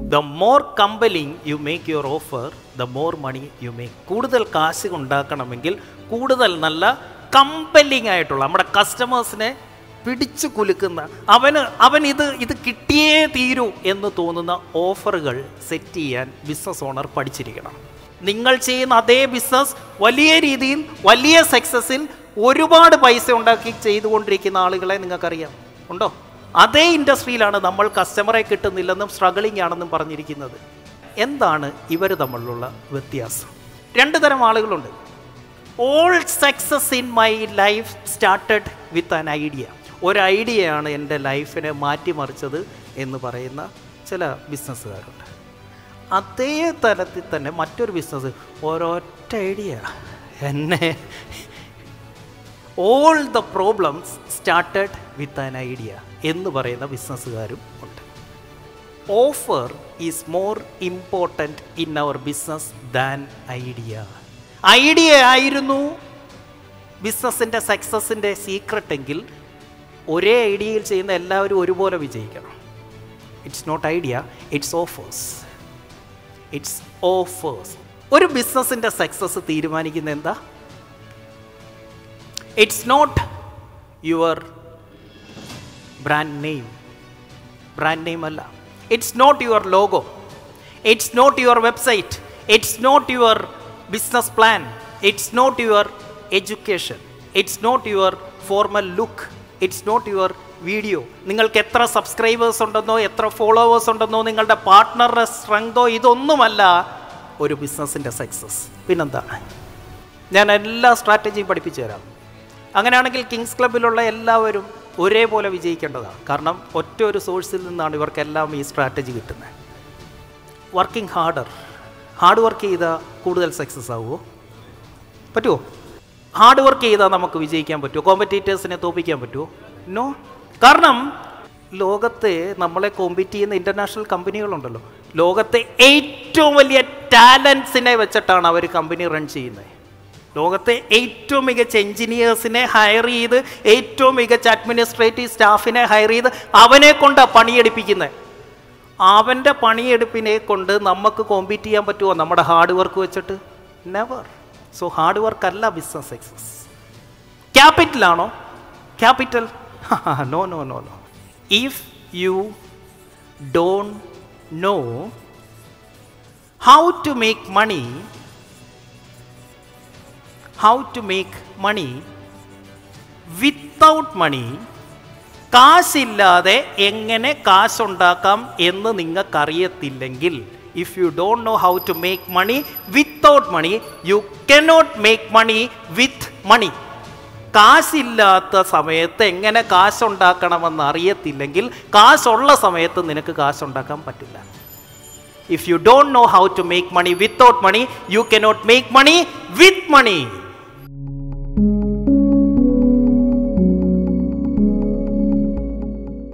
the more compelling you make your offer the more money you make കൂടുതൽ കാശ് ഉണ്ടാക്കണമെങ്കിൽ കൂടുതൽ നല്ല കമ്പലിങ് ആയിട്ടുള്ള നമ്മുടെ കസ്റ്റമേഴ്സിനെ പിടിച്ചു കുലുക്കുന്ന അവന് അവൻ ഇത് ഇത് കിട്ടിയേ തീരൂ എന്ന് തോന്നുന്ന ഓഫറുകൾ സെറ്റ് ചെയ്യാൻ ബിസിനസ് ഓണർ പഠിച്ചിരിക്കണം നിങ്ങൾ ചെയ്യുന്ന അതേ ബിസിനസ് വലിയ രീതിയിൽ വലിയ സക്സസിൽ ഒരുപാട് പൈസ ഉണ്ടാക്കി ചെയ്തുകൊണ്ടിരിക്കുന്ന ആളുകളെ നിങ്ങൾക്കറിയാം ഉണ്ടോ അതേ ഇൻഡസ്ട്രിയിലാണ് നമ്മൾ കസ്റ്റമറെ കിട്ടുന്നില്ലെന്നും സ്ട്രഗിളിംഗ് ആണെന്നും പറഞ്ഞിരിക്കുന്നത് എന്താണ് ഇവർ തമ്മിലുള്ള വ്യത്യാസം രണ്ട് തരം ആളുകളുണ്ട് all success in my life started with an idea ഒരു ഐഡിയയാണ് എൻ്റെ ലൈഫിനെ മാറ്റിമറിച്ചത് എന്ന് പറയുന്ന ചില ബിസിനസ്സുകാരുണ്ട് അതേ തരത്തിൽ തന്നെ മറ്റൊരു ബിസിനസ് ഒരൊറ്റ ഐഡിയ എന്നെ all the problems started with an idea എന്ന് പറയുന്ന ബിസിനസ്സുകാരും ഉണ്ട് offer is more important in our business than idea idea ആയിരുന്നു ബിസിനസ്സിൻ്റെ സക്സസിൻ്റെ സീക്രട്ട് എങ്കിൽ ഒരേ ഐഡിയയിൽ ചെയ്യുന്ന എല്ലാവരും ഒരുപോലെ വിജയിക്കണം it's not idea it's offers it's offers ഒരു ബിസിനസ്സിൻ്റെ സക്സസ് തീരുമാനിക്കുന്ന എന്താ it's not your brand name brand name അല്ല it's not your logo it's not your website it's not your business plan it's not your education it's not your formal look it's not your video നിങ്ങൾക്ക് എത്ര subscribers ഉണ്ടെന്നോ എത്ര followers ഉണ്ടെന്നോ നിങ്ങളുടെ പാർട്ട്ണറുടെ സ്ട്രെങ്തോ ഇതൊന്നുമല്ല ഒരു ബിസിനസ്സിൻ്റെ സക്സസ് പിന്നെന്താണ് ഞാൻ എല്ലാ സ്ട്രാറ്റജിയും പഠിപ്പിച്ചു തരാം അങ്ങനെയാണെങ്കിൽ കിങ്സ് ക്ലബിലുള്ള എല്ലാവരും ഒരേപോലെ വിജയിക്കേണ്ടതാണ് കാരണം ഒറ്റ ഒരു സോഴ്സിൽ നിന്നാണ് ഇവർക്കെല്ലാം ഈ സ്ട്രാറ്റജി കിട്ടുന്നത് വർക്കിംഗ് ഹാർഡർ ഹാർഡ് വർക്ക് ചെയ്താൽ കൂടുതൽ സക്സസ് ആവുമോ പറ്റുമോ ഹാർഡ് വർക്ക് ചെയ്താൽ നമുക്ക് വിജയിക്കാൻ പറ്റുമോ കോമ്പറ്റീറ്റേഴ്സിനെ തോപ്പിക്കാൻ പറ്റുമോ നോ കാരണം ലോകത്തെ നമ്മളെ കോമ്പീറ്റ് ചെയ്യുന്ന ഇൻ്റർനാഷണൽ കമ്പനികളുണ്ടല്ലോ ലോകത്തെ ഏറ്റവും വലിയ ടാലൻസിനെ വെച്ചിട്ടാണ് അവർ കമ്പനി റൺ ചെയ്യുന്നത് ലോകത്തെ ഏറ്റവും മികച്ച എഞ്ചിനീയേഴ്സിനെ ഹയർ ചെയ്ത് ഏറ്റവും മികച്ച അഡ്മിനിസ്ട്രേറ്റീവ് സ്റ്റാഫിനെ ഹയർ ചെയ്ത് അവനെ കൊണ്ടാണ് പണിയെടുപ്പിക്കുന്നത് അവൻ്റെ പണിയെടുപ്പിനെ കൊണ്ട് നമുക്ക് കോമ്പീറ്റ് ചെയ്യാൻ പറ്റുമോ നമ്മുടെ ഹാർഡ് വർക്ക് വെച്ചിട്ട് നെവർ സോ ഹാർഡ് വർക്ക് അല്ല ബിസിനസ് സക്സസ് ക്യാപിറ്റലാണോ capital no no no no if you don't know how to make money how to make money without money കാശില്ലാതെ എങ്ങനെ കാശുണ്ടാക്കാം എന്ന് നിങ്ങൾക്കറിയത്തില്ലെങ്കിൽ if you don't know how to make money without money you cannot make money with money കാശില്ലാത്ത സമയത്ത് എങ്ങനെ കാശുണ്ടാക്കണമെന്ന് അറിയത്തില്ലെങ്കിൽ കാശുള്ള സമയത്ത് നിനക്ക് കാശുണ്ടാക്കാൻ പറ്റില്ല if you don't know how to make money without money you cannot make money with money